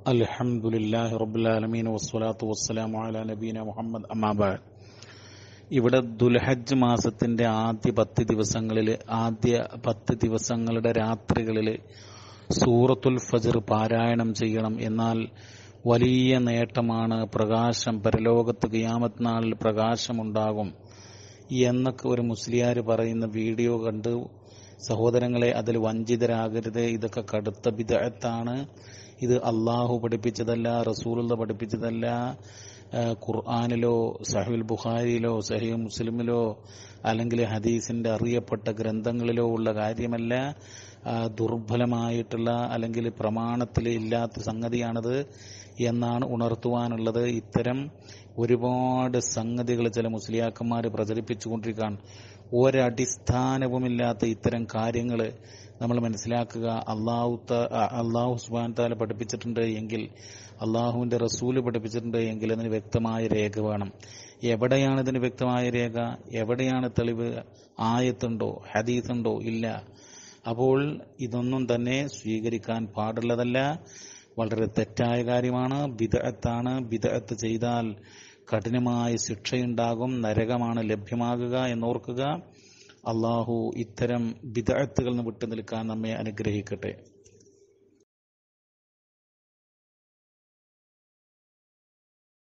الحمد لله رب العالمين والصلاة والسلام على نبينا മുഹമ്മദ് أما بعد ഇവിടെ ദുൽഹജ്ജ് മാസത്തിന്റെ ആദ്യ പത്ത് ദിവസങ്ങളിൽ ആദ്യ പത്ത് ദിവസങ്ങളുടെ രാത്രികളിൽ സൂറത്തുൽ ഫജർ പാരായണം ചെയ്യണം എന്നാൽ വലിയ നേട്ടമാണ് പ്രകാശം പരലോകത്ത് ഖിയാമത്ത് നാളിൽ പ്രകാശമുണ്ടാകും എന്നൊക്കെ ഒരു മുസ്ലിയാർ പറയുന്ന വീഡിയോ കണ്ട് സഹോദരങ്ങളെ അതിൽ വഞ്ചിതരാകരുത് ഇതൊക്കെ കടുത്ത വിദഗ്ധാണ് ഇത് അള്ളാഹു പഠിപ്പിച്ചതല്ല റസൂലുള്ള പഠിപ്പിച്ചതല്ല ആ, ഖുർആാനിലോ സഹീൽ ബുഖാരിയിലോ സഹീൽ മുസ്ലിമിലോ അല്ലെങ്കിൽ ഹദീസിന്റെ അറിയപ്പെട്ട ഗ്രന്ഥങ്ങളിലോ ഉള്ള കാര്യമല്ല ആ, ദുർബലമായിട്ടുള്ള അല്ലെങ്കിൽ പ്രമാണത്തിൽ ഇല്ലാത്ത സംഗതിയാണത് എന്നാണ് ഉണർത്തുവാനുള്ളത് ഇത്തരം ഒരുപാട് സംഗതികൾ ചില മുസ്ലിയാക്കന്മാർ പ്രചരിപ്പിച്ചുകൊണ്ടിരിക്കുകയാണ് ഒരടിസ്ഥാനവുമില്ലാത്ത ഇത്തരം കാര്യങ്ങൾ നമ്മൾ മനസ്സിലാക്കുക അള്ളാഹു ത- അ- അള്ളാഹു സുബാൻ താല പഠിപ്പിച്ചിട്ടുണ്ട് എങ്കിൽ അള്ളാഹുവിന്റെ റസൂല് പഠിപ്പിച്ചിട്ടുണ്ട് എങ്കിൽ അതിന് വ്യക്തമായ രേഖ വേണം എവിടെയാണ് ഇതിന് വ്യക്തമായ രേഖ എവിടെയാണ് തെളിവ് ആയത്തുണ്ടോ ഹദീസുണ്ടോ ഇല്ല അപ്പോൾ ഇതൊന്നും തന്നെ സ്വീകരിക്കാൻ പാടുള്ളതല്ല വളരെ തെറ്റായ കാര്യമാണ് ബിദഅത്താണ് ബിദഅത്ത് ചെയ്താൽ കഠിനമായ ശിക്ഷയുണ്ടാകും നരകമാണ് ലഭ്യമാകുക എന്നോർക്കുക അള്ളാഹു ഇത്തരം ബിദഅത്തുകളിൽ നിന്ന് വിട്ടു നിൽക്കാൻ നമ്മെ അനുഗ്രഹിക്കട്ടെ